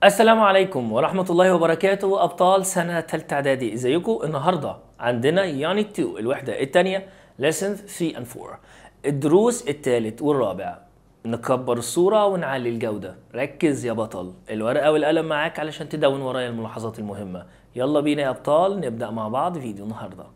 السلام عليكم ورحمة الله وبركاته أبطال سنة تالتة إعدادي إزيكم النهاردة عندنا يونت 2 الوحدة الثانية lessons 3 and 4 الدروس الثالث والرابع نكبر الصورة ونعلي الجودة ركز يا بطل الورقة والقلم معاك علشان تدون ورايا الملاحظات المهمة يلا بينا يا أبطال نبدأ مع بعض فيديو النهارده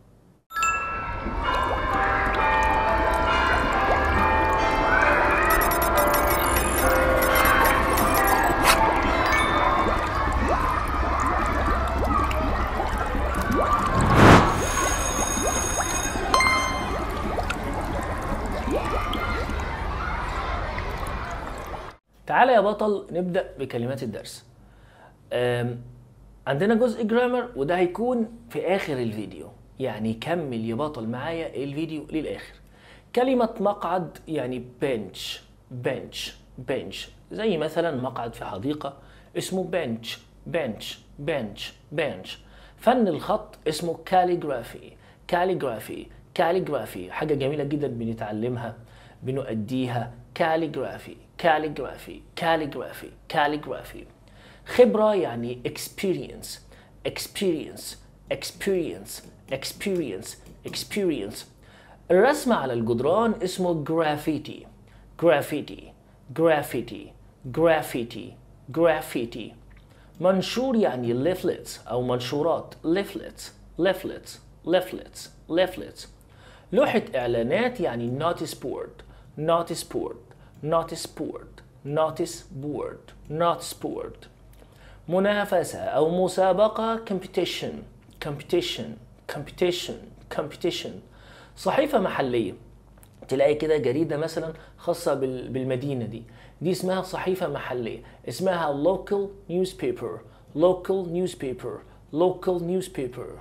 تعالى يا بطل نبدأ بكلمات الدرس أم، عندنا جزء جرامر وده هيكون في آخر الفيديو يعني كمل يا بطل معايا الفيديو للآخر كلمة مقعد يعني بنش بنش بنش زي مثلا مقعد في حديقة اسمه بنش بنش بنش بنش فن الخط اسمه كاليجرافي كاليجرافي كاليجرافي حاجة جميلة جدا بنتعلمها بنؤديها كاليجرافي كاليجرافي كاليجرافي كاليجرافي خبرة يعني experience experience experience experience experience الرسم على الجدران اسمه جرافيتي جرافيتي جرافيتي جرافيتي جرافيتي منشور يعني leaflets أو منشورات leaflets leaflets leaflets leaflets لوحة إعلانات يعني notice board notice board notice board notice board notice board منافسة أو مسابقة competition competition competition competition صحيفة محلية تلاقي كده جريدة مثلا خاصة بال- بالمدينة دي دي اسمها صحيفة محلية اسمها local newspaper local newspaper local newspaper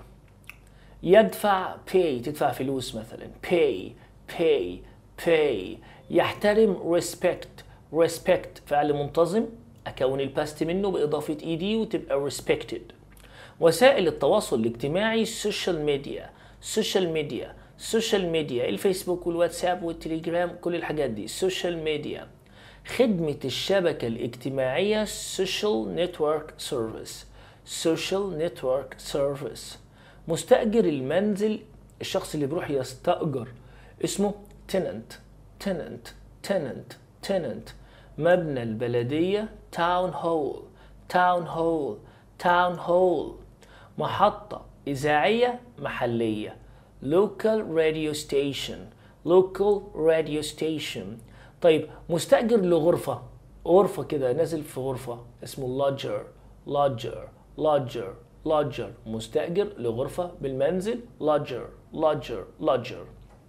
يدفع pay تدفع فلوس مثلا pay pay pay يحترم respect respect فعل منتظم أكون الباست منه بإضافة إيدي وتبقى respected وسائل التواصل الاجتماعي السوشيال ميديا سوشيال ميديا سوشيال ميديا الفيسبوك والواتساب والتليجرام كل الحاجات دي سوشيال ميديا خدمة الشبكة الاجتماعية social network service social network service مستأجر المنزل الشخص اللي بيروح يستأجر اسمه tenant tenant tenant tenant مبنى البلدية town hall town hall town hall محطة إذاعية محلية local radio station local radio station طيب مستأجر لغرفة غرفة كده نازل في غرفة اسمه lodger lodger lodger lodger مستأجر لغرفة بالمنزل lodger lodger lodger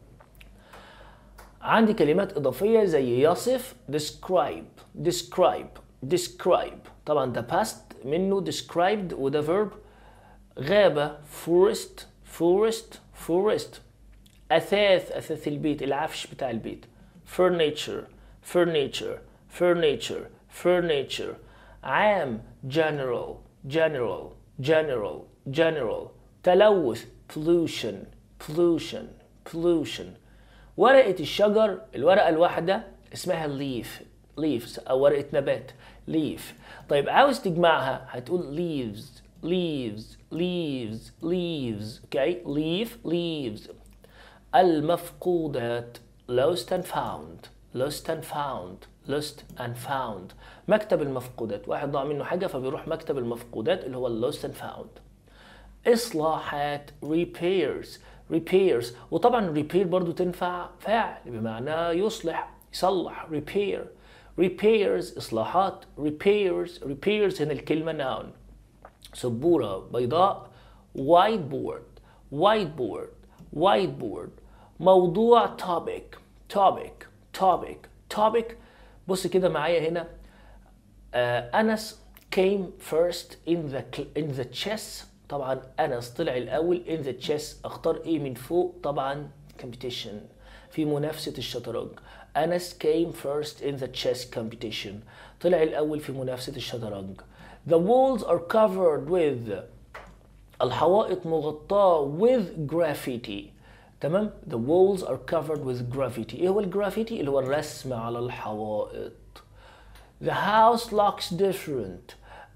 عندي كلمات إضافية زي يصف describe describe describe طبعا ده past منه described وده verb غابة forest forest forest أثاث أثاث البيت العفش بتاع البيت furniture furniture furniture furniture عام general general general general تلوث pollution pollution pollution ورقة الشجر الورقة الواحدة اسمها leaf leaves أو ورقة نبات leaf طيب عاوز تجمعها هتقول leaves leaves leaves leaves okay leaf leaves المفقودات lost and found lost and found lost and found مكتب المفقودات واحد ضاع منه حاجة فبيروح مكتب المفقودات اللي هو lost and found إصلاحات repairs repairs وطبعا repair برضو تنفع فاعل بمعنى يصلح يصلح repair repairs إصلاحات repairs repairs هنا الكلمة noun سبورة بيضاء white board white board white board موضوع topic topic topic topic بص كده معايا هنا آه أنس came first in the cl- in the chess طبعا أنس طلع الأول in the chess أختار إيه من فوق طبعا competition في منافسة الشطرنج أنس came first in the chess competition طلع الأول في منافسة الشطرنج The walls are covered with الحوائط مغطاة with graffiti تمام the walls are covered with graffiti ايه هو الجرافيتي اللي هو الرسم على الحوائط the house looks different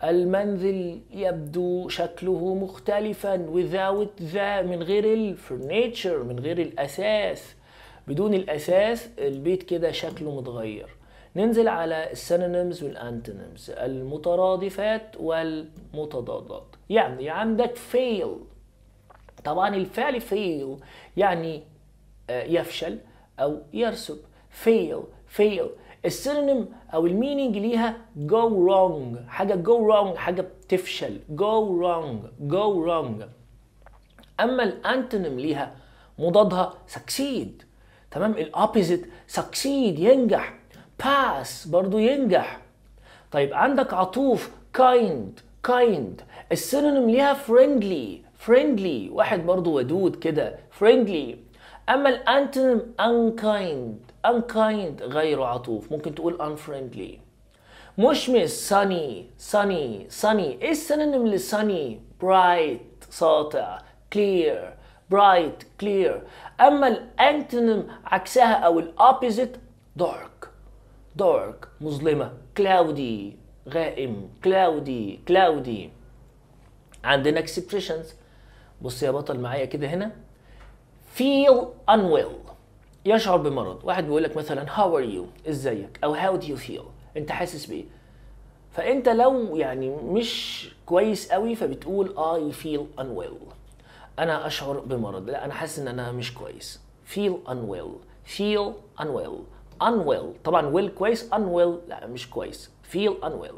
المنزل يبدو شكله مختلفا without the من غير الفرنيتشر من غير الأساس بدون الأساس البيت كده شكله متغير ننزل على السينونيمز والانتونيمز المترادفات والمتضادات يعني عندك fail طبعا الفعل fail يعني آه، يفشل او يرسب fail fail السينونيم او المينينج ليها go wrong حاجه go wrong حاجه بتفشل go wrong go wrong اما الانتونيم ليها مضادها succeed تمام الopposite succeed ينجح pass برضو ينجح طيب عندك عطوف kind kind السينونيم ليها friendly friendly واحد برضو ودود كده friendly اما الانتونيم unkind unkind غير عطوف ممكن تقول unfriendly مشمس sunny sunny sunny ايه السينونيم لsunny bright ساطع clear bright clear اما الانتونيم عكسها او الopposite dark dark مظلمة cloudy غائم cloudy cloudy عندنا expressions بص يا بطل معايا كده هنا feel unwell يشعر بمرض واحد بيقول لك مثلا how are you ازيك او how do you feel انت حاسس بايه فانت لو يعني مش كويس قوي فبتقول I feel unwell انا اشعر بمرض لا انا حاسس ان انا مش كويس feel unwell feel unwell unwell طبعا well كويس unwell لا مش كويس feel unwell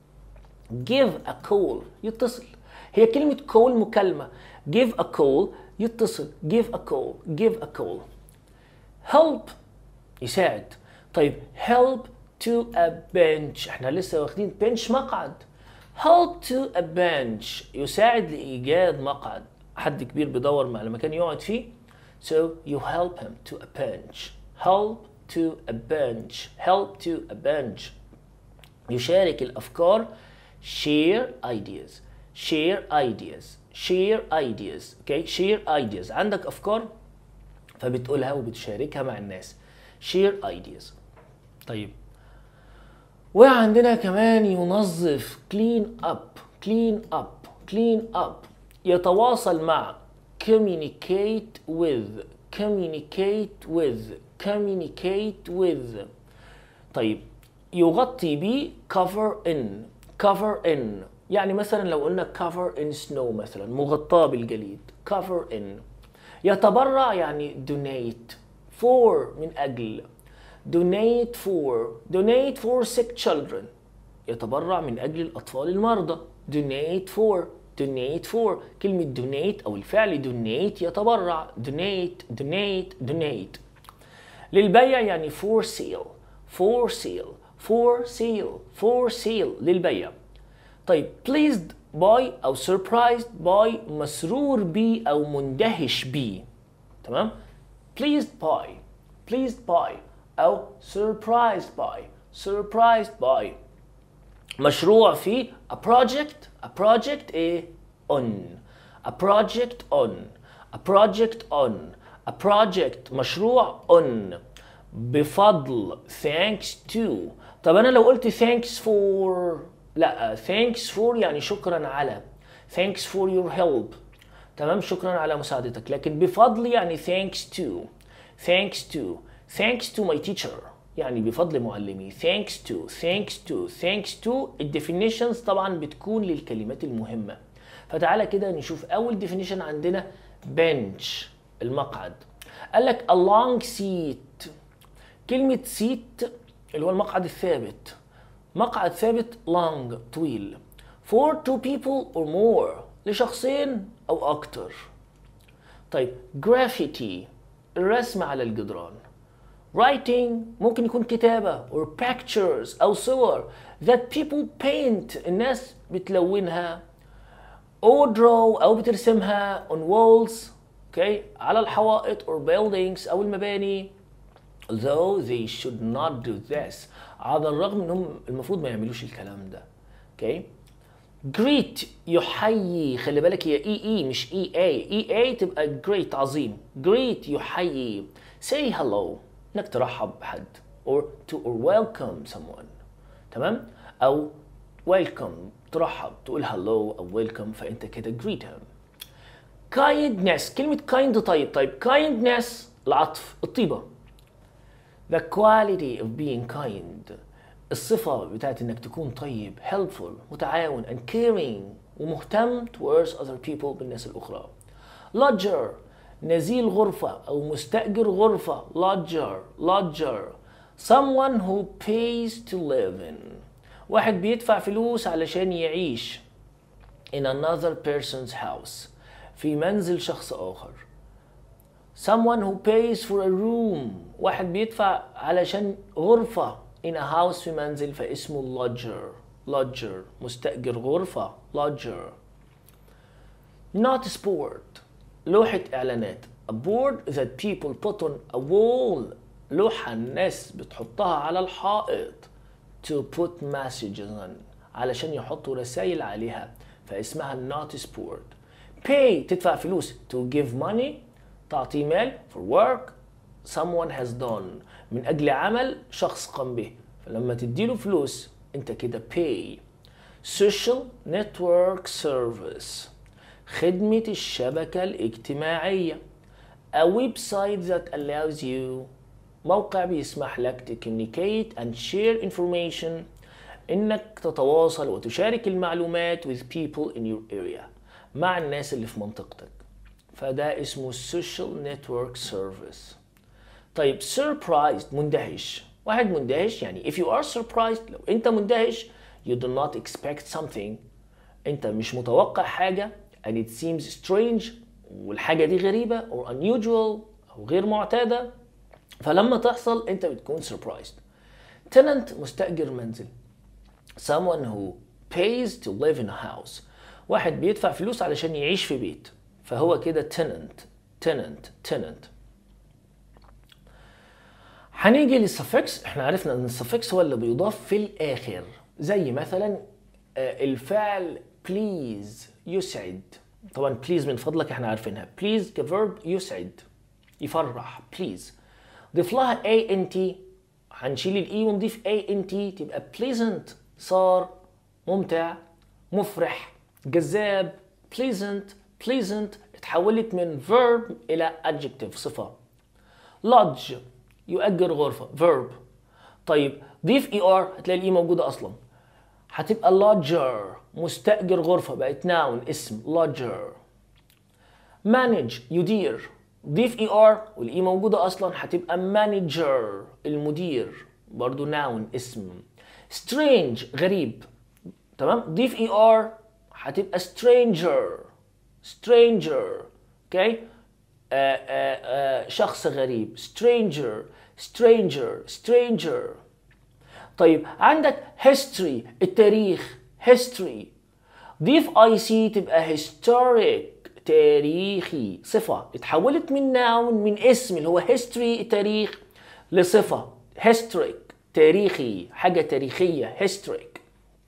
give a call يتصل هي كلمة call مكالمة give a call يتصل give a call give a call help يساعد طيب help to a bench احنا لسه واخدين bench مقعد help to a bench يساعد لإيجاد مقعد حد كبير بيدور على مكان يقعد فيه so you help him to a bench help to a bench help to a bench يشارك الأفكار share ideas share ideas share ideas okay share ideas عندك أفكار فبتقولها وبتشاركها مع الناس share ideas طيب وعندنا كمان ينظف clean up clean up clean up يتواصل مع communicate with communicate with communicate with طيب يغطي ب cover in cover in يعني مثلا لو قلنا cover in snow مثلا مغطاة بالجليد cover in يتبرع يعني donate for من أجل donate for donate for sick children يتبرع من أجل الأطفال المرضى donate for donate for كلمة donate أو الفعل donate يتبرع donate donate donate للبيع يعني for sale for sale for sale for sale للبيع طيب pleased by أو surprised by مسرور بي أو مندهش بي تمام pleased by pleased by أو surprised by surprised by مشروع في a project a project ايه on a project on a project on a project مشروع on بفضل thanks to طب انا لو قلت thanks for لا thanks for يعني شكرا على thanks for your help تمام شكرا على مساعدتك لكن بفضل يعني thanks to thanks to thanks to my teacher يعني بفضل معلمي thanks to thanks to thanks to الديفينيشنز طبعا بتكون للكلمات المهمة فتعالى كده نشوف أول definition عندنا bench المقعد قال لك a long seat كلمة seat اللي هو المقعد الثابت مقعد ثابت long طويل for two people or more لشخصين أو أكتر طيب graffiti الرسم على الجدران writing ممكن يكون كتابة or pictures أو صور that people paint الناس بتلونها or draw أو بترسمها on walls okay على الحوائط or buildings أو المباني though they should not do this على الرغم انهم المفروض ما يعملوش الكلام ده okay greet يحيي خلي بالك هي اي اي مش اي اي اي اي تبقى great عظيم greet يحيي say hello انك ترحب بحد or to or welcome someone تمام او welcome ترحب تقول hello أو welcome فأنت كده greet him kindness كلمة kind طيب طيب kindness العطف الطيبة the quality of being kind الصفة بتاعت انك تكون طيب helpful متعاون and caring ومهتم towards other people بالناس الأخرى lodger نزيل غرفة أو مستأجر غرفة lodger lodger someone who pays to live in واحد بيدفع فلوس علشان يعيش in another person's house في منزل شخص آخر someone who pays for a room واحد بيدفع علشان غرفة in a house في منزل فاسمه lodger lodger مستأجر غرفة lodger not sport لوحة إعلانات a board that people put on a wall لوحة الناس بتحطها على الحائط to put messages on علشان يحطوا رسائل عليها فاسمها not sport pay تدفع فلوس to give money تعطي مال for work someone has done من أجل عمل شخص قام به فلما تديله فلوس انت كده pay social network service خدمة الشبكة الاجتماعية a website that allows you موقع بيسمح لك to communicate and share information انك تتواصل وتشارك المعلومات with people in your area مع الناس اللي في منطقتك فده اسمه social network service طيب surprised مندهش واحد مندهش يعني if you are surprised لو انت مندهش you do not expect something انت مش متوقع حاجة and it seems strange والحاجة دي غريبة or unusual أو غير معتادة فلما تحصل انت بتكون surprised tenant مستأجر منزل someone who pays to live in a house واحد بيدفع فلوس علشان يعيش في بيت فهو كده tenant tenant tenant هنيجي للسفكس احنا عرفنا ان السفكس هو اللي بيضاف في الاخر زي مثلا آه، الفعل please يسعد طبعا please من فضلك احنا عارفينها please كفيرب يسعد يفرح please ضيف لها ant هنشيل الاي ونضيف ant تبقى pleasant صار ممتع مفرح جذاب pleasant pleasant اتحولت من verb الى adjective صفة lodge يؤجر غرفة verb طيب ضيف اي ار هتلاقي الاي موجودة اصلا هتبقى lodger مستأجر غرفة بقت noun اسم lodger manage يدير ضيف اي ار والاي موجودة اصلا هتبقى manager المدير برضو noun اسم strange غريب تمام ضيف اي ار هتبقى stranger stranger اوكي آه آه آه شخص غريب stranger stranger stranger طيب عندك history التاريخ history ضيف اي سي تبقى historic تاريخي صفة اتحولت من noun من اسم اللي هو history التاريخ لصفة historic تاريخي حاجة تاريخية historic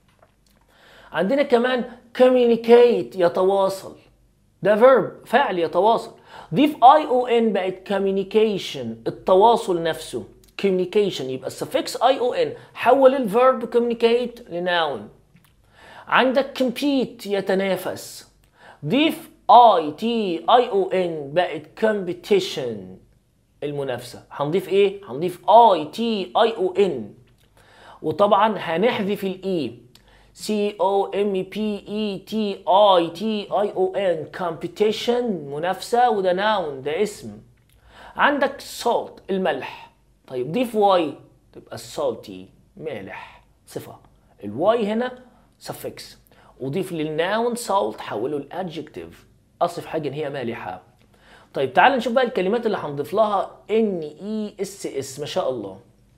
عندنا كمان communicate يتواصل ده verb فعل يتواصل ضيف اي او ان بقت communication التواصل نفسه communication يبقى السفكس اي او ان حول الفيرب communicate لناون عندك compete يتنافس ضيف اي تي اي او ان بقت competition المنافسه هنضيف ايه هنضيف اي تي اي او ان وطبعا هنحذف الاي سي او ام بي اي تي اي تي اي او ان competition منافسه وده ناون ده اسم عندك salt الملح طيب ضيف واي تبقى salty مالح صفه الواي هنا suffix وضيف للناون salt حوله الادجكتيف اصف حاجه ان هي مالحه طيب تعال نشوف بقى الكلمات اللي هنضيف لها ان اي اس اس ما شاء الله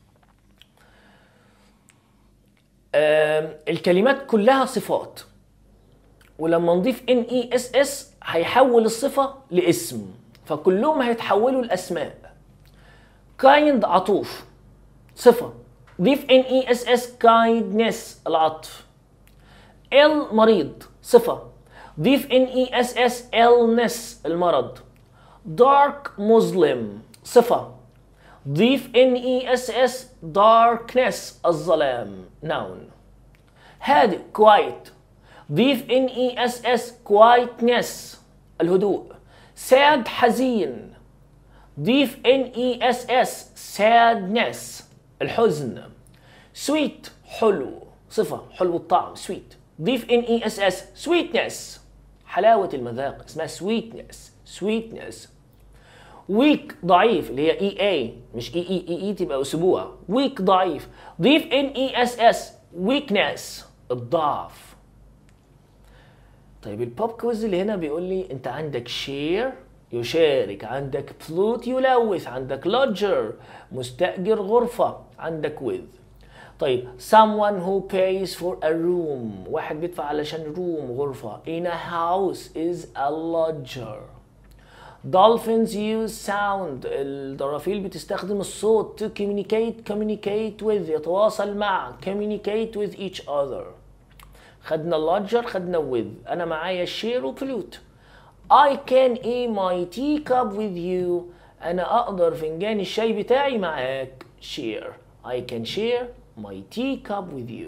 آم، الكلمات كلها صفات ولما نضيف ان اي اس اس هيحول الصفه لاسم فكلهم هيتحولوا لاسماء كايند عطوف صفه ضيف ان اي اس اس كايندنس العطف ال مريض صفه ضيف ان اي اس اس illness المرض dark مظلم صفه ضيف ان اي اس اس darkness الظلام noun هادئ quiet ضيف ان اي اس اس quietness الهدوء sad حزين ضيف ان اي اس اس sadness الحزن sweet حلو صفة حلو الطعم sweet ضيف ان اي اس اس sweetness حلاوة المذاق اسمها sweetness sweetness weak ضعيف اللي هي اي اي مش اي اي اي اي تبقى اسبوع weak ضعيف ضيف ان اي اس اس weakness الضعف طيب البوب كويز اللي هنا بيقول لي انت عندك شير يشارك عندك بلوت يلوث عندك لودجر مستأجر غرفة عندك with طيب someone who pays for a room واحد بيدفع علشان room غرفة in a house is a lodger Dolphins use sound الدرافيل بتستخدم الصوت to communicate communicate with يتواصل مع communicate with each other خدنا اللودجر خدنا with انا معايا شير وبلوت I can eat my teacup with you انا اقدر فنجان الشاي بتاعي معاك share I can share my teacup with you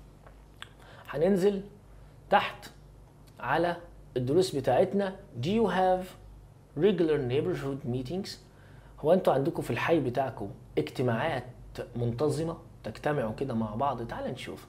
هننزل تحت على الدروس بتاعتنا do you have regular neighborhood meetings هو انتوا عندكم في الحي بتاعكم اجتماعات منتظمة تجتمعوا كده مع بعض تعال نشوف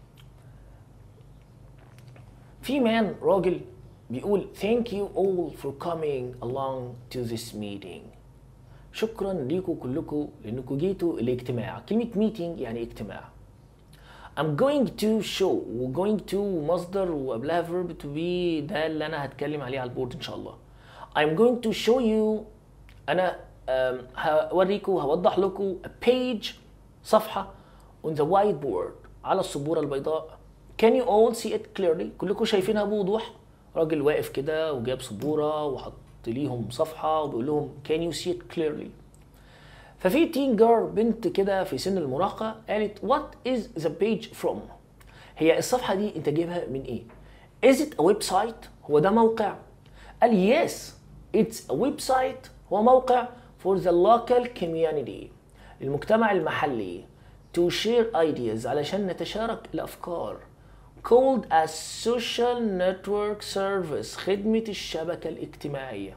في مان راجل بيقول thank you all for coming along to this meeting شكرا ليكم كلكم لانكم جيتوا الاجتماع كلمة meeting يعني اجتماع I'm going to show و going to مصدر وقبلها verb to be ده اللي انا هتكلم عليه على البورد ان شاء الله I'm going to show you انا um, هوريكم هوضح لكم a page صفحة on the whiteboard على السبورة البيضاء Can you all see it clearly؟ كلكم شايفينها بوضوح راجل واقف كده وجاب سبورة وحط ليهم صفحة وبيقول لهم Can you see it clearly؟ ففي تين جار بنت كده في سن المراهقة قالت What is the page from؟ هي الصفحة دي أنت جايبها من إيه؟ Is it a website؟ هو ده موقع؟ قال yes it's a website هو موقع for the local community المجتمع المحلي to share ideas علشان نتشارك الأفكار called a social network service خدمة الشبكة الاجتماعية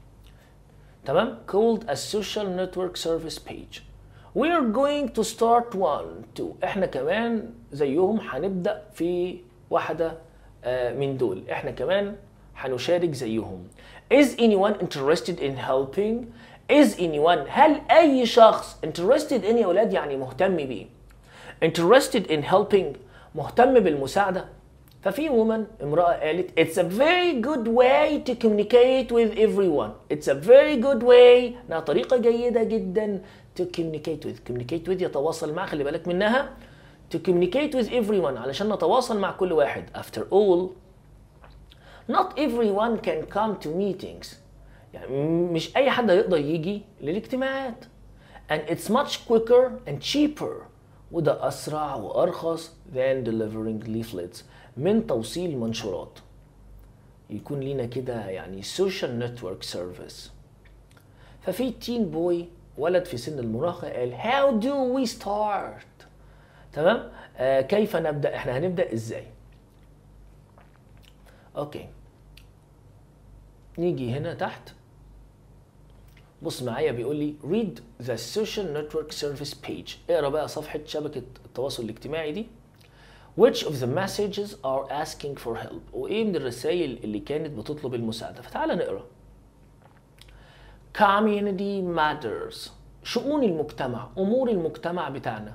تمام called a social network service page we are going to start one two احنا كمان زيهم هنبدأ في واحدة آه، من دول احنا كمان هنشارك زيهم is anyone interested in helping is anyone هل اي شخص interested in يا ولاد يعني مهتم بيه interested in helping مهتم بالمساعدة ففي woman امرأة قالت it's a very good way to communicate with everyone it's a very good way انها طريقة جيدة جدا to communicate with communicate with يتواصل مع خلي بالك منها to communicate with everyone علشان نتواصل مع كل واحد after all not everyone can come to meetings يعني مش اي حد هيقدر يجي للاجتماعات and it's much quicker and cheaper وده اسرع وارخص than delivering leaflets من توصيل منشورات يكون لينا كده يعني social network service ففي تين بوي ولد في سن المراهقة قال how do we start تمام آه كيف نبدأ احنا هنبدأ ازاي اوكي نيجي هنا تحت بص معايا بيقول لي read the social network service page اقرا بقى صفحة شبكة التواصل الاجتماعي دي which of the messages are asking for help وايه من الرسائل اللي كانت بتطلب المساعدة فتعال نقرا community matters شؤون المجتمع امور المجتمع بتاعنا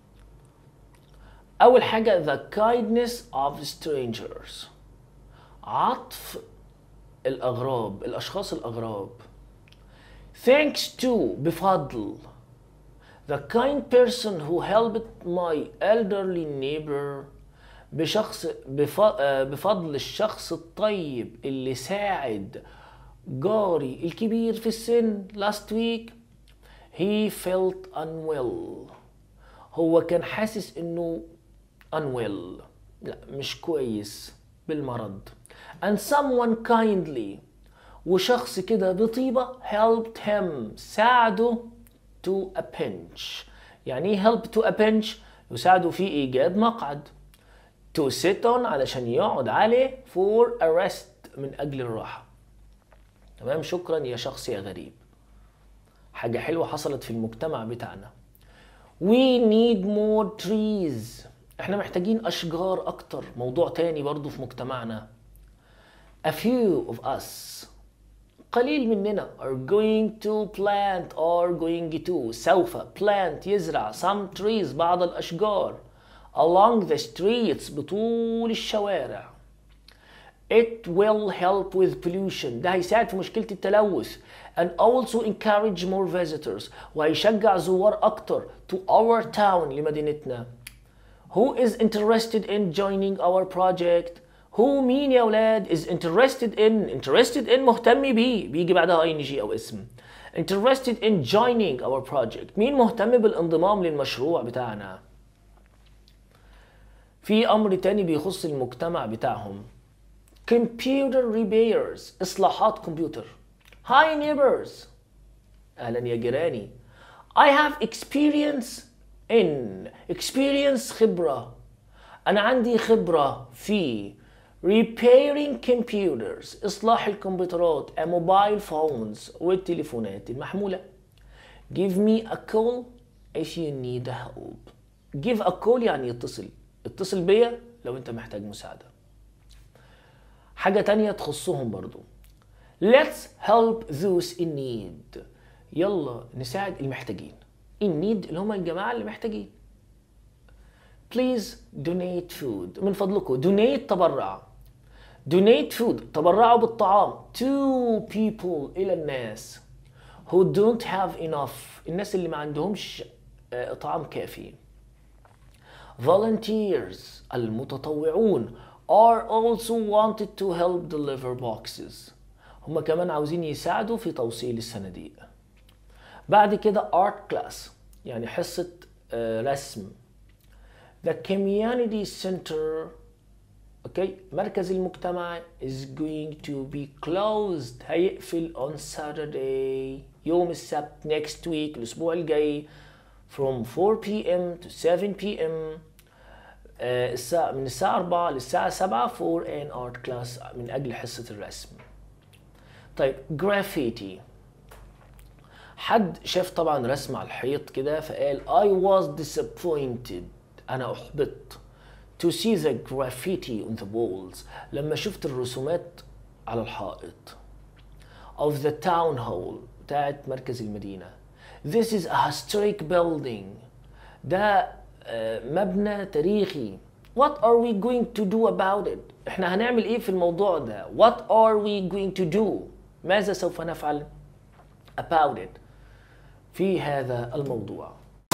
اول حاجة the kindness of strangers عطف الأغراب الأشخاص الأغراب thanks to بفضل the kind person who helped my elderly neighbor بشخص بف... آه، بفضل الشخص الطيب اللي ساعد جاري الكبير في السن last week he felt unwell هو كان حاسس انه unwell لا مش كويس بالمرض and someone kindly وشخص كده بطيبة helped him ساعده to a pinch يعني ايه help to a pinch يساعده في ايجاد مقعد to sit on علشان يقعد عليه for a rest من أجل الراحة تمام شكرا يا شخص يا غريب حاجة حلوة حصلت في المجتمع بتاعنا We need more trees احنا محتاجين أشجار أكتر موضوع تاني برضو في مجتمعنا A few of us قليل مننا are going to plant or going to سوف plant يزرع some trees بعض الأشجار along the streets بطول الشوارع It will help with pollution ده هيساعد في مشكلة التلوث and also encourage more visitors وهيشجع زوار أكتر to our town لمدينتنا Who is interested in joining our project? Who مين يا ولاد is interested in interested in مهتم بيه بيجي بعدها اي ان جي او اسم interested in joining our project مين مهتم بالانضمام للمشروع بتاعنا في امر تاني بيخص المجتمع بتاعهم computer repairs اصلاحات كمبيوتر hi neighbors اهلا يا جيراني I have experience in experience خبرة أنا عندي خبرة في repairing computers إصلاح الكمبيوترات a mobile phones والتليفونات المحمولة give me a call if you need help give a call يعني اتصل اتصل بيا لو انت محتاج مساعدة حاجة تانية تخصهم برضو let's help those in need يلا نساعد المحتاجين in need اللي هم الجماعة اللي محتاجين please donate food من فضلكم donate تبرع donate food تبرعوا بالطعام to people إلى الناس who don't have enough الناس اللي ما عندهمش آه، طعام كافي volunteers المتطوعون are also wanted to help deliver boxes هم كمان عاوزين يساعدوا في توصيل الصناديق بعد كده art class يعني حصة آه، رسم The community center اوكي مركز المجتمع is going to be closed هيقفل on Saturday يوم السبت next week الاسبوع الجاي from 4 p.m. to 7 p.m. آه، الساعة من الساعة 4 للساعة 7 for an art class من أجل حصة الرسم. طيب graffiti حد شاف طبعا رسم على الحيط كده فقال I was disappointed أنا أحبطت to see the graffiti on the walls لما شفت الرسومات على الحائط of the town hall بتاعت مركز المدينة This is a historic building ده آه، مبنى تاريخي What are we going to do about it؟ احنا هنعمل ايه في الموضوع ده؟ What are we going to do؟ ماذا سوف نفعل about it في هذا الموضوع؟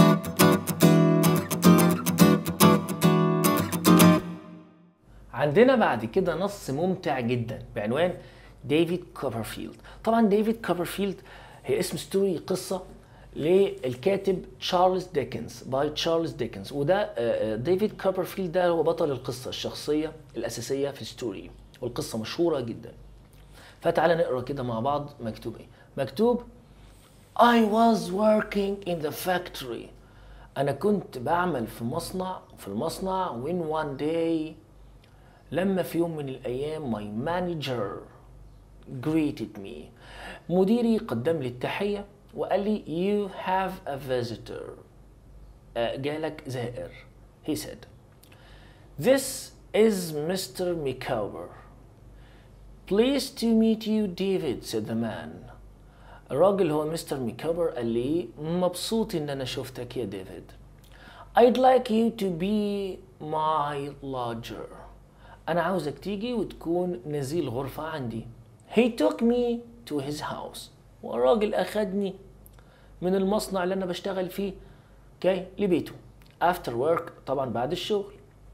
عندنا بعد كده نص ممتع جدا بعنوان ديفيد كوبرفيلد طبعا ديفيد كوبرفيلد هي اسم ستوري قصة للكاتب تشارلز ديكنز باي تشارلز ديكنز وده آه، آه، ديفيد كوبرفيلد ده هو بطل القصة الشخصية الأساسية في ستوري والقصة مشهورة جدا فتعالى نقرا كده مع بعض مكتوب ايه مكتوب I was working in the factory أنا كنت بعمل في مصنع في المصنع when one day لما في يوم من الأيام my manager greeted me مديري قدم لي التحية وقال لي you have a visitor آه، جالك زائر he said this is Mr. Mikover Pleased to meet you David said the man الراجل هو مستر ميكوبر قال لي مبسوط ان انا شفتك يا ديفيد I'd like you to be my lodger انا عاوزك تيجي وتكون نزيل غرفة عندي He took me to his house والراجل اخدني من المصنع اللي انا بشتغل فيه اوكي لبيته after work طبعا بعد الشغل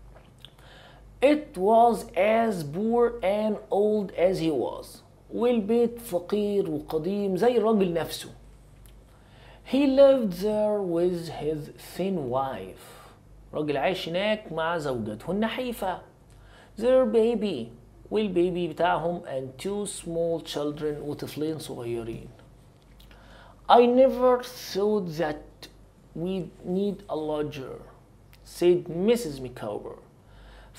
It was as poor and old as he was والبيت فقير وقديم زي الراجل نفسه He lived there with his thin wife راجل عايش هناك مع زوجته النحيفة their baby والبيبي بتاعهم and two small children وطفلين صغيرين I never thought that we'd need a lodger said Mrs. Micawber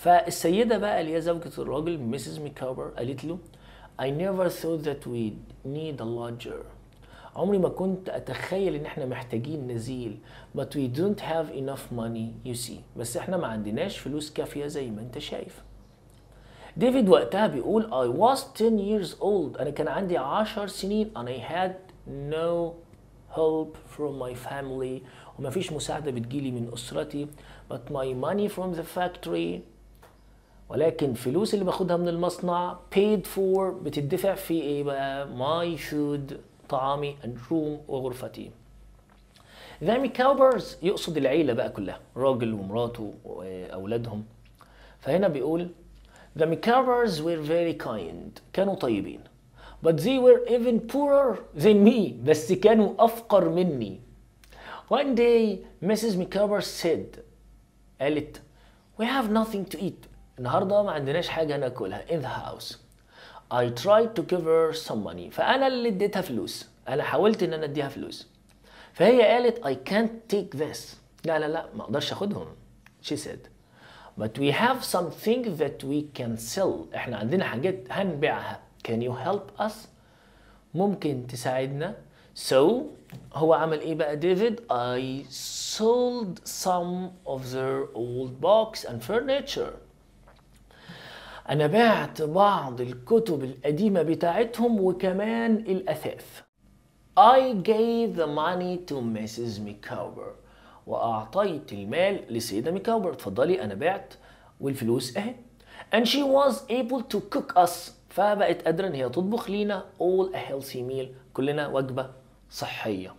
فالسيده بقى اللي هي زوجة الراجل ميسيس ميكاوبر قالت له I never thought that we need a lodger عمري ما كنت اتخيل ان احنا محتاجين نزيل but we don't have enough money you see بس احنا ما عندناش فلوس كافيه زي ما انت شايف ديفيد وقتها بيقول I was 10 years old أنا كان عندي 10 سنين and I had no help from my family وما فيش مساعدة بتجيلي من أسرتي but my money from the factory ولكن فلوس اللي باخدها من المصنع paid for بتدفع في ايه بقى my food طعامي and room وغرفتي The Micawbers يقصد العيلة بقى كلها راجل ومراته وأولادهم فهنا بيقول The Micawbers were very kind كانوا طيبين but they were even poorer than me بس كانوا أفقر مني One day Mrs. Micawber said قالت We have nothing to eat النهارده ما عندناش حاجة ناكلها in the house I tried to give her some money فأنا اللي اديتها فلوس أنا حاولت إن أنا أديها فلوس فهي قالت I can't take this لا لا لا ما أقدرش أخدهم she said but we have something that we can sell احنا عندنا حاجات هنبيعها can you help us ممكن تساعدنا so هو عمل ايه بقى ديفيد I sold some of their old books and furniture انا بعت بعض الكتب القديمة بتاعتهم وكمان الاثاث I gave the money to Mrs. Micawber وأعطيت المال لسيدة ميكاوبر اتفضلي أنا بعت والفلوس أهي and she was able to cook us فبقت قادرة إن هي تطبخ لينا all a healthy meal كلنا وجبة صحية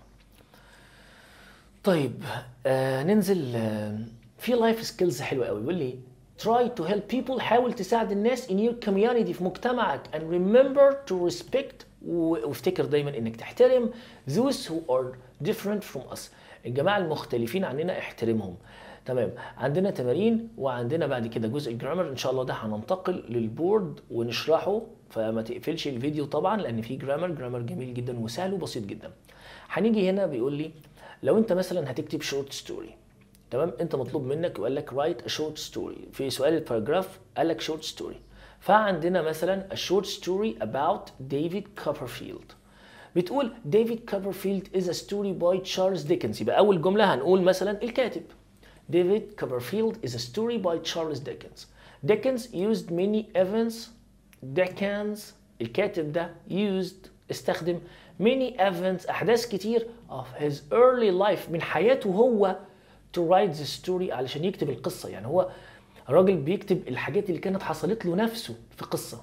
طيب آه ننزل آه في لايف سكيلز حلوة قوي بيقول لي try to help people حاول تساعد الناس in your community في مجتمعك and remember to respect وافتكر دايما انك تحترم those who are different from us الجماعة المختلفين عننا احترمهم تمام عندنا تمارين وعندنا بعد كده جزء الجرامر ان شاء الله ده هننتقل للبورد ونشرحه فما تقفلش الفيديو طبعا لان في جرامر جرامر جميل جدا وسهل وبسيط جدا هنيجي هنا بيقول لي لو انت مثلا هتكتب شورت ستوري تمام انت مطلوب منك وقال لك رايت ا شورت ستوري في سؤال الباراجراف قال لك شورت ستوري فعندنا مثلا a short story about David Copperfield بتقول ديفيد كوبرفيلد is a story by Charles Dickens يبقى أول جملة هنقول مثلا الكاتب ديفيد كوبرفيلد is a story by Charles Dickens Dickens used many events Dickens الكاتب ده used استخدم many events أحداث كتير of his early life من حياته هو to write the story علشان يكتب القصة يعني هو راجل بيكتب الحاجات اللي كانت حصلت له نفسه في قصة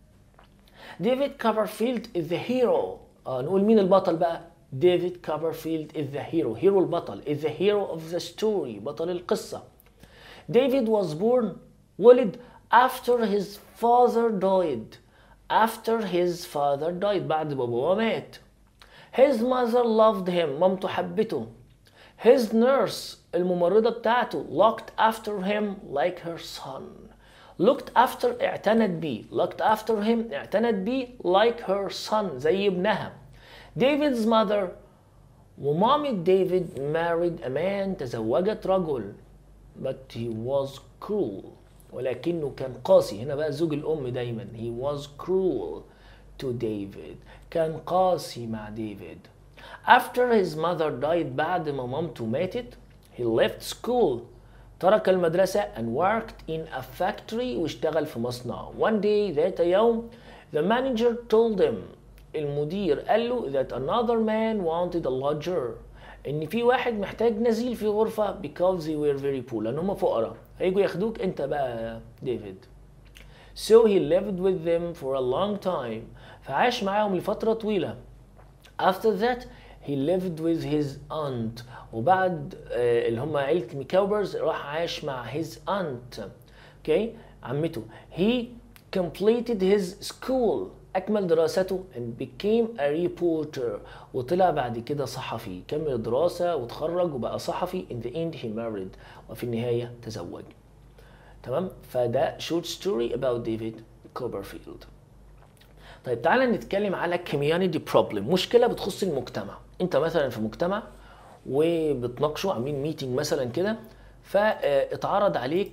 ديفيد كوبرفيلد is the hero آه نقول مين البطل بقى ديفيد كوبرفيلد is the hero hero البطل is the hero of the story بطل القصة ديفيد was born ولد after his father died after his father died بعد باباه مات his mother loved him مامته حبته his nurse الممرضة بتاعته looked after him like her son looked after اعتنت بيه looked after him اعتنت بيه like her son زي ابنها David's mother ومامة ديفيد married a man تزوجت رجل but he was cruel ولكنه كان قاسي هنا بقى زوج الأم دايما he was cruel to David كان قاسي مع ديفيد after his mother died بعد ما مامته ماتت he left school ترك المدرسة and worked in a factory واشتغل في مصنع one day ذات يوم the manager told him المدير قال له that another man wanted a lodger ان في واحد محتاج نزيل في غرفة because they were very poor لان هم فقراء هيجوا ياخدوك انت بقى ديفيد so he lived with them for a long time فعاش معاهم لفترة طويلة after that he lived with his aunt وبعد آه اللي هم عيلة ميكاوبرز راح عاش مع his aunt اوكي عمته he completed his school أكمل دراسته and became a reporter وطلع بعد كده صحفي كمل دراسة وتخرج وبقى صحفي in the end he married وفي النهاية تزوج تمام فده short story about David Copperfield طيب تعالى نتكلم على community problem مشكلة بتخص المجتمع انت مثلا في مجتمع وبتناقشوا عاملين ميتنج مثلا كده فاتعرض عليك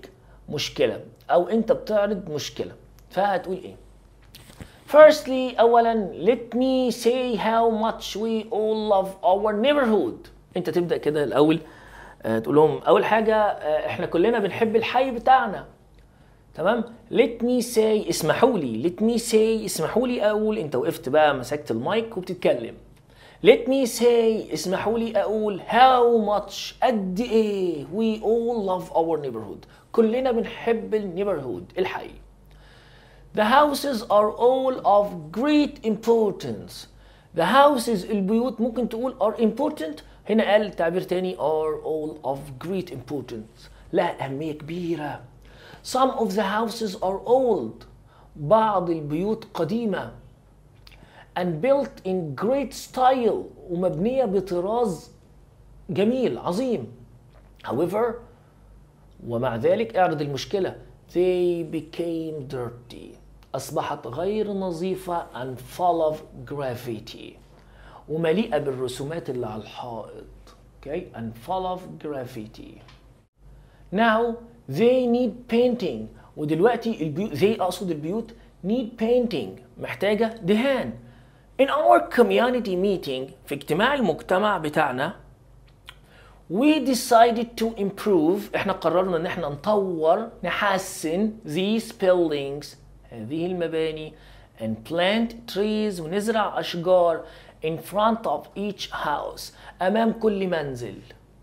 مشكلة أو أنت بتعرض مشكلة فهتقول إيه؟ Firstly أولا let me say how much we all love our neighborhood أنت تبدأ كده الأول آه، تقول لهم أول حاجة آه، إحنا كلنا بنحب الحي بتاعنا تمام let me say اسمحوا لي let me say اسمحوا لي أقول أنت وقفت بقى مسكت المايك وبتتكلم let me say اسمحوا لي أقول how much قد إيه we all love our neighborhood كلنا بنحب النيبرهود الحي The houses are all of great importance. The houses البيوت ممكن تقول are important هنا قال تعبير تاني are all of great importance لها أهمية كبيرة. Some of the houses are old. بعض البيوت قديمة and built in great style ومبنية بطراز جميل عظيم. However ومع ذلك اعرض المشكلة they became dirty أصبحت غير نظيفة and full of graffiti ومليئة بالرسومات اللي على الحائط okay and full of graffiti now they need painting ودلوقتي البيوت they أقصد البيوت need painting محتاجة دهان in our community meeting في اجتماع المجتمع بتاعنا we decided to improve احنا قررنا ان احنا نطور نحسن these buildings هذه المباني and plant trees ونزرع اشجار in front of each house امام كل منزل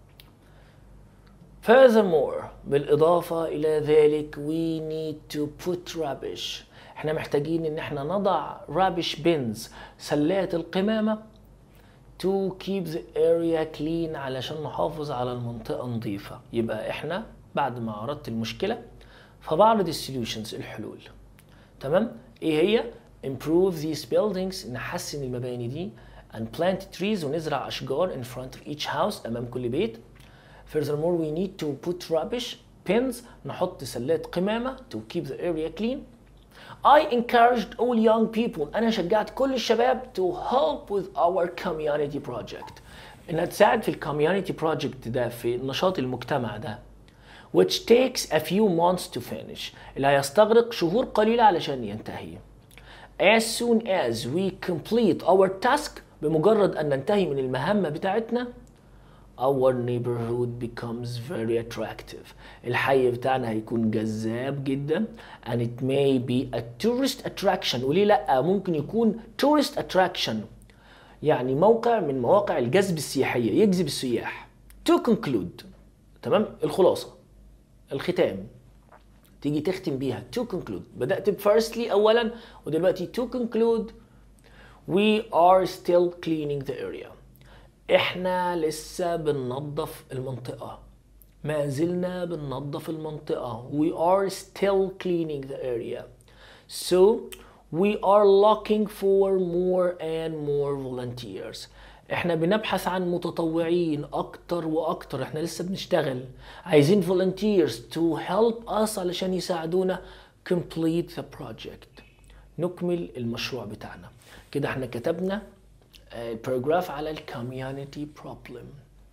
Furthermore بالإضافة إلى ذلك we need to put rubbish احنا محتاجين ان احنا نضع rubbish bins سلات القمامة to keep the area clean علشان نحافظ على المنطقة نظيفة يبقى احنا بعد ما عرضت المشكلة فبعرض السوليوشنز الحلول تمام ايه هي improve these buildings نحسن المباني دي and plant trees ونزرع اشجار in front of each house امام كل بيت furthermore we need to put rubbish pins نحط سلات قمامة to keep the area clean I encouraged all young people أنا شجعت كل الشباب to help with our community project إنها تساعد في الكوميونتي project ده في نشاط المجتمع ده which takes a few months to finish اللي هيستغرق شهور قليلة علشان ينتهي as soon as we complete our task بمجرد أن ننتهي من المهمة بتاعتنا our neighborhood becomes very attractive الحي بتاعنا هيكون جذاب جدا and it may be a tourist attraction وليه لا ممكن يكون tourist attraction يعني موقع من مواقع الجذب السياحية يجذب السياح to conclude تمام الخلاصة الختام تيجي تختم بيها to conclude بدأت ب firstly أولا ودلوقتي to conclude we are still cleaning the area احنا لسه بننظف المنطقة ما زلنا بننظف المنطقة we are still cleaning the area so we are looking for more and more volunteers احنا بنبحث عن متطوعين اكتر واكتر احنا لسه بنشتغل عايزين volunteers to help us علشان يساعدونا complete the project نكمل المشروع بتاعنا كده احنا كتبنا الباراجراف على الكوميونتي بروبلم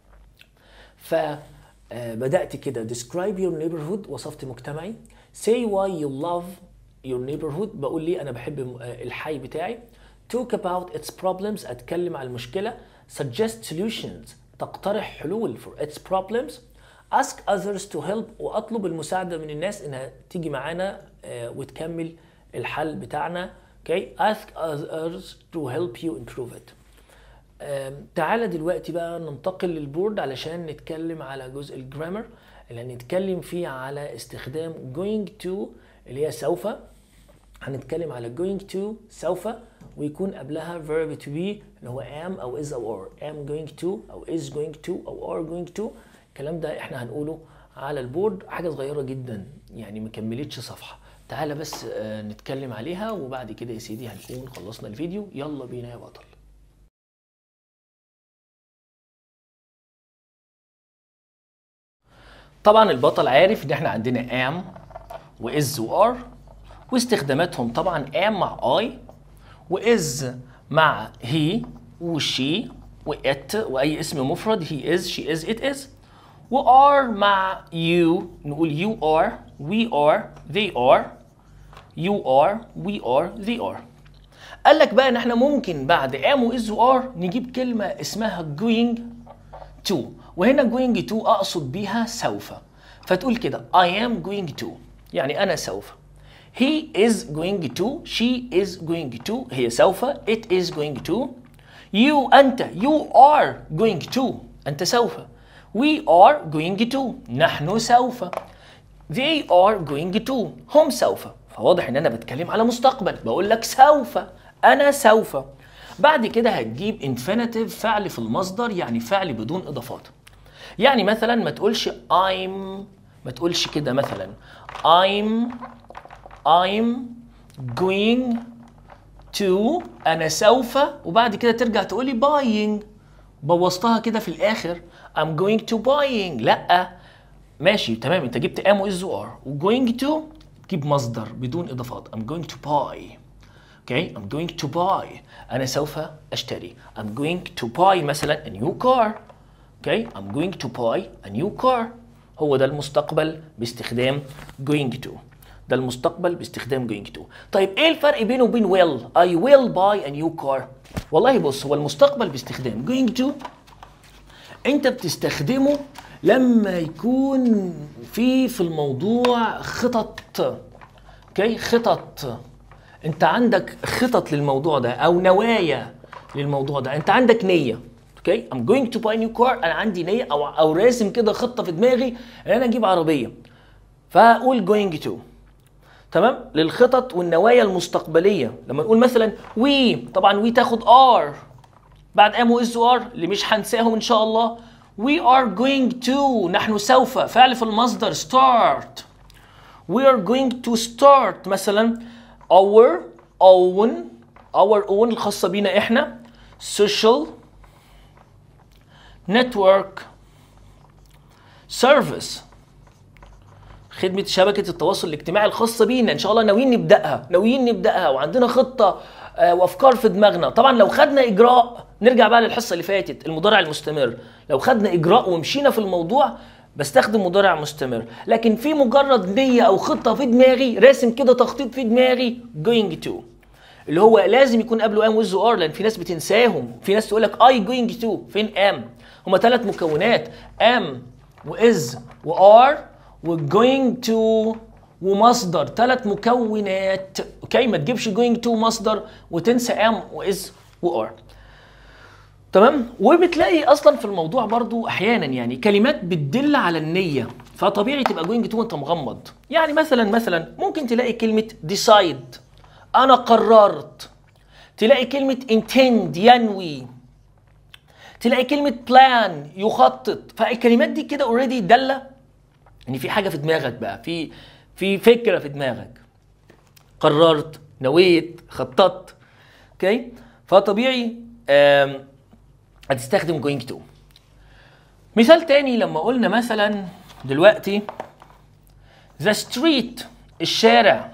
فبدأت كده describe your neighborhood وصفت مجتمعي say why you love your neighborhood بقول ليه أنا بحب الحي بتاعي talk about its problems أتكلم على المشكلة suggest solutions تقترح حلول for its problems ask others to help وأطلب المساعدة من الناس إنها تيجي معانا وتكمل الحل بتاعنا okay ask others to help you improve it تعالى دلوقتي بقى ننتقل للبورد علشان نتكلم على جزء الجرامر اللي هنتكلم فيه على استخدام going to اللي هي سوف هنتكلم على going to سوف ويكون قبلها verb to be اللي هو am او is او are am going to او is going to او are going to الكلام ده احنا هنقوله على البورد حاجة صغيرة جدا يعني مكملتش صفحة تعالى بس نتكلم عليها وبعد كده يا سيدي هنكون خلصنا الفيديو يلا بينا يا بطل طبعا البطل عارف ان احنا عندنا am وis وار واستخداماتهم طبعا am مع I وis مع he وشي وات واي اسم مفرد he is she is it is وار مع you نقول you are we are they are you are we are they are قال لك بقى ان احنا ممكن بعد am و is و are نجيب كلمة اسمها going to وهنا going to اقصد بيها سوف فتقول كده I am going to يعني انا سوف he is going to she is going to هي سوف it is going to you أنت you are going to أنت سوف we are going to نحن سوف they are going to هم سوف فواضح ان انا بتكلم على مستقبل بقول لك سوف انا سوف بعد كده هتجيب infinitive فعل في المصدر يعني فعل بدون اضافات يعني مثلا ما تقولش I'm ما تقولش كده مثلا I'm I'm going to انا سوف وبعد كده ترجع تقولي buying بوظتها كده في الاخر I'm going to buying لا ماشي تمام انت جبت am و is و are و going to تجيب مصدر بدون اضافات I'm going to buy okay I'm going to buy انا سوف اشتري I'm going to buy مثلا a new car okay I'm going to buy a new car هو ده المستقبل باستخدام going to ده المستقبل باستخدام going to طيب ايه الفرق بينه وبين will I will buy a new car والله بص هو المستقبل باستخدام going to انت بتستخدمه لما يكون في في الموضوع خطط اوكي خطط انت عندك خطط للموضوع ده او نوايا للموضوع ده انت عندك نيه اوكي I'm going to buy a new car انا عندي نيه او او راسم كده خطه في دماغي ان انا اجيب عربيه فاقول going to تمام للخطط والنوايا المستقبليه لما نقول مثلا we طبعا we تاخد are بعد am و is و are اللي مش هنساهم ان شاء الله we are going to نحن سوف فعل في المصدر start we are going to start مثلا our own our own الخاصة بينا احنا social network service خدمة شبكة التواصل الاجتماعي الخاصة بينا ان شاء الله ناويين نبدأها ناويين نبدأها وعندنا خطة آه، وافكار في دماغنا طبعا لو خدنا اجراء نرجع بقى للحصة اللي فاتت المضارع المستمر لو خدنا اجراء ومشينا في الموضوع بستخدم مضارع مستمر لكن في مجرد نية او خطة في دماغي راسم كده تخطيط في دماغي going to اللي هو لازم يكون قبله ام ويز ار لان في ناس بتنساهم في ناس تقول لك اي جوينج تو فين ام هما ثلاث مكونات ام واز وار وجوينج تو ومصدر ثلاث مكونات اوكي ما تجيبش جوينج تو مصدر وتنسى ام واز وار تمام وبتلاقي اصلا في الموضوع برضو احيانا يعني كلمات بتدل على النيه فطبيعي تبقى جوينج تو وانت مغمض يعني مثلا مثلا ممكن تلاقي كلمه decide انا قررت تلاقي كلمه intend ينوي تلاقي كلمه plan يخطط فالكلمات دي كده اوريدي داله ان في حاجه في دماغك بقى في في فكره في دماغك قررت نويت خططت اوكي فطبيعي آم، هتستخدم going to مثال تاني لما قلنا مثلا دلوقتي the street الشارع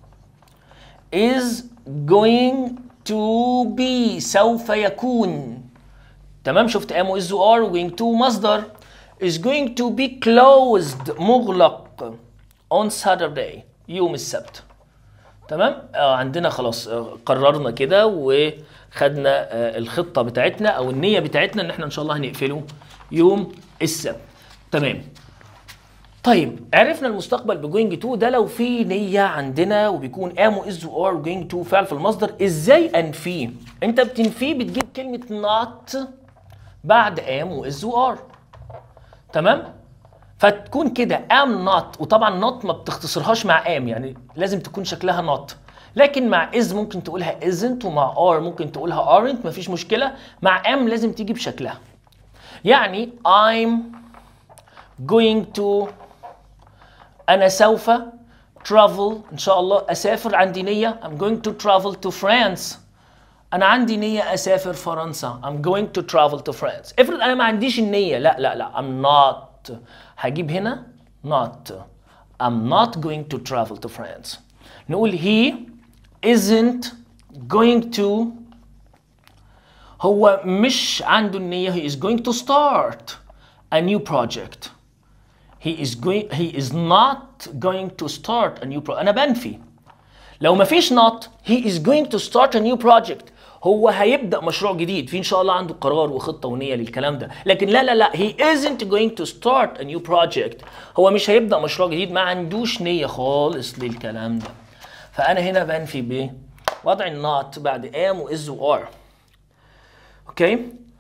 is going to be سوف يكون تمام شفت am is are going to مصدر is going to be closed مغلق on Saturday يوم السبت تمام آه عندنا خلاص آه قررنا كده وخدنا آه الخطه بتاعتنا او النيه بتاعتنا ان احنا ان شاء الله هنقفله يوم السبت تمام طيب عرفنا المستقبل بجوينج تو ده لو في نيه عندنا وبيكون ام واز وار جوينج تو فعل في المصدر ازاي انفيه انت بتنفيه بتجيب كلمه not بعد ام واز وار تمام فتكون كده am not وطبعا not ما بتختصرهاش مع am يعني لازم تكون شكلها not لكن مع is ممكن تقولها isn't ومع are ممكن تقولها aren't مفيش مشكلة مع am لازم تيجي بشكلها يعني I'm going to أنا سوف travel إن شاء الله أسافر عندي نية I'm going to travel to France أنا عندي نية أسافر فرنسا I'm going to travel to France افرض أنا ما عنديش النية لا لا لا I'm not هجيب هنا not I'm not going to travel to France نقول he isn't going to هو مش عنده النية he is going to start a new project he is going he is not going to start a new pro انا بنفي لو ما فيش not he is going to start a new project هو هيبدا مشروع جديد في ان شاء الله عنده قرار وخطه ونيه للكلام ده لكن لا لا لا he isn't going to start a new project هو مش هيبدا مشروع جديد ما عندوش نيه خالص للكلام ده فانا هنا بنفي ب وضع النوت بعد am و is و are اوكي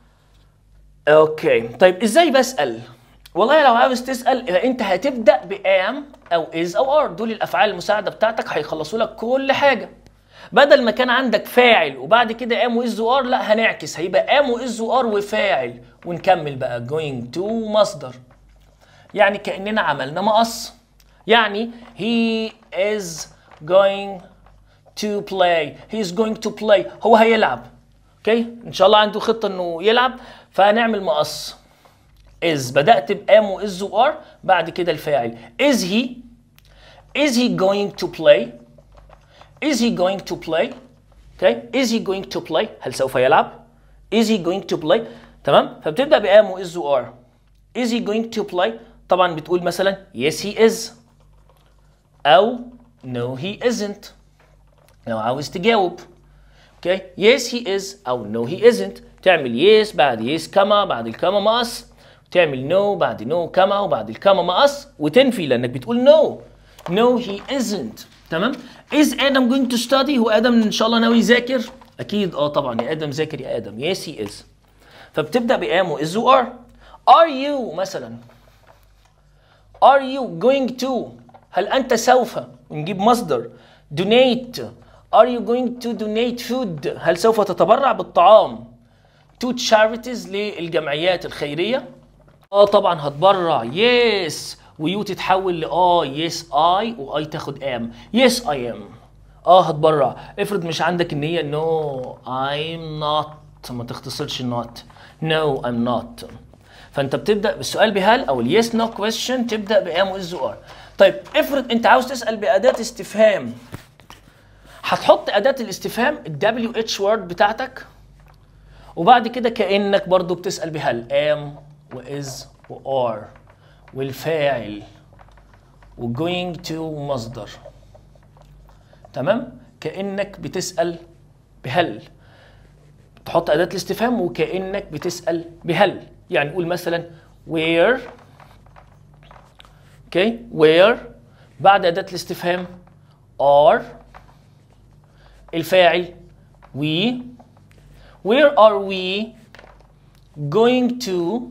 اوكي طيب ازاي بسال والله لو عاوز تسال انت هتبدا بام او از او ار دول الافعال المساعده بتاعتك هيخلصوا لك كل حاجه بدل ما كان عندك فاعل وبعد كده ام واز وار لا هنعكس هيبقى ام واز وار وفاعل ونكمل بقى going to مصدر يعني كاننا عملنا مقص يعني he is going to play he is going to play هو هيلعب اوكي ان شاء الله عنده خطه انه يلعب فهنعمل مقص is بدات بام واز وار بعد كده الفاعل is he is he going to play is he going to play okay is he going to play هل سوف يلعب is he going to play تمام فبتبدا بام واز وار is he going to play طبعا بتقول مثلا yes he is او no he isn't لو عاوز تجاوب اوكي okay. yes he is او no he isn't تعمل yes بعد yes كما بعد الكما مقص تعمل no بعد no كما وبعد الكما مقص وتنفي لانك بتقول no no he isn't تمام is ادم going to study هو ادم ان شاء الله ناوي يذاكر اكيد اه طبعا يا ادم ذاكر يا ادم yes he is فبتبدا بام واز و are are you مثلا are you going to هل انت سوف نجيب مصدر donate are you going to donate food هل سوف تتبرع بالطعام to charities للجمعيات الخيريه اه طبعا هتبرع يس ويو تتحول لاي يس اي واي تاخد ام يس اي ام اه هتبرع افرض مش عندك النيه نو ايم نوت ما تختصرش نوت نو ايم نوت فانت بتبدا بالسؤال بهل او اليس نو كويشن تبدا بام واز ار طيب افرض انت عاوز تسال باداه استفهام هتحط اداه الاستفهام الدبليو اتش وورد بتاعتك وبعد كده كانك برضو بتسال بهل ام واز وار والفاعل وجوينج تو مصدر تمام كانك بتسال بهل تحط اداه الاستفهام وكانك بتسال بهل يعني قول مثلا where اوكي okay. where بعد اداه الاستفهام are الفاعل we where are we going to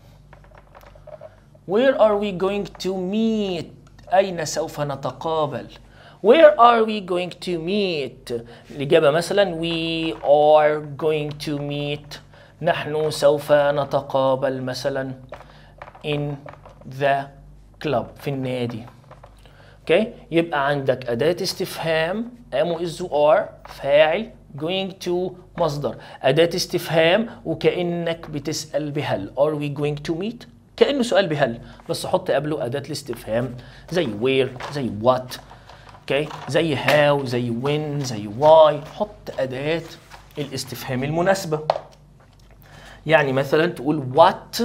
where are we going to meet أين سوف نتقابل where are we going to meet الإجابة مثلا we are going to meet نحن سوف نتقابل مثلا in the club في النادي اوكي okay. يبقى عندك أداة استفهام am is are فاعل going to مصدر أداة استفهام وكأنك بتسأل بهل are we going to meet كأنه سؤال بهل بس حط قبله أداة الاستفهام زي where زي what اوكي okay. زي how زي when زي why حط أداة الاستفهام المناسبة يعني مثلا تقول what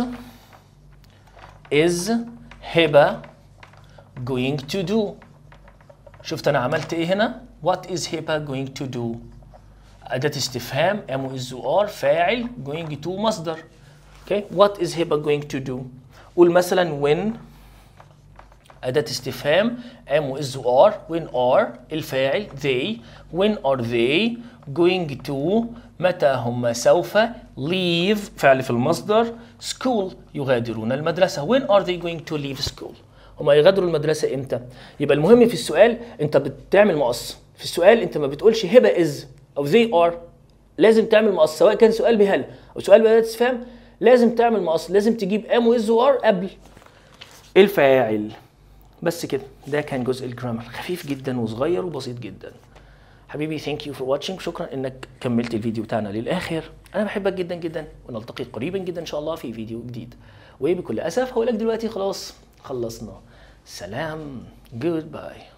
is هبة going to do شفت أنا عملت إيه هنا what is هبة going to do أداة استفهام am is are فاعل going to مصدر okay what is هبة going to do قول مثلا when أداة استفهام am is are when are الفاعل they when are they going to متى هم سوف leave فعل في المصدر school يغادرون المدرسة when are they going to leave school هم يغادروا المدرسة امتى يبقى المهم في السؤال انت بتعمل مقص في السؤال انت ما بتقولش هبة is او they are لازم تعمل مقص سواء كان سؤال بهل او سؤال بأداة استفهام لازم تعمل مقص لازم تجيب am وis وار قبل الفاعل بس كده ده كان جزء الجرامر خفيف جدا وصغير وبسيط جدا حبيبي ثانك يو فور واتشنج شكرا انك كملت الفيديو بتاعنا للاخر انا بحبك جدا جدا ونلتقي قريبا جدا ان شاء الله في فيديو جديد وبكل اسف هقول لك دلوقتي خلاص خلصنا سلام جود باي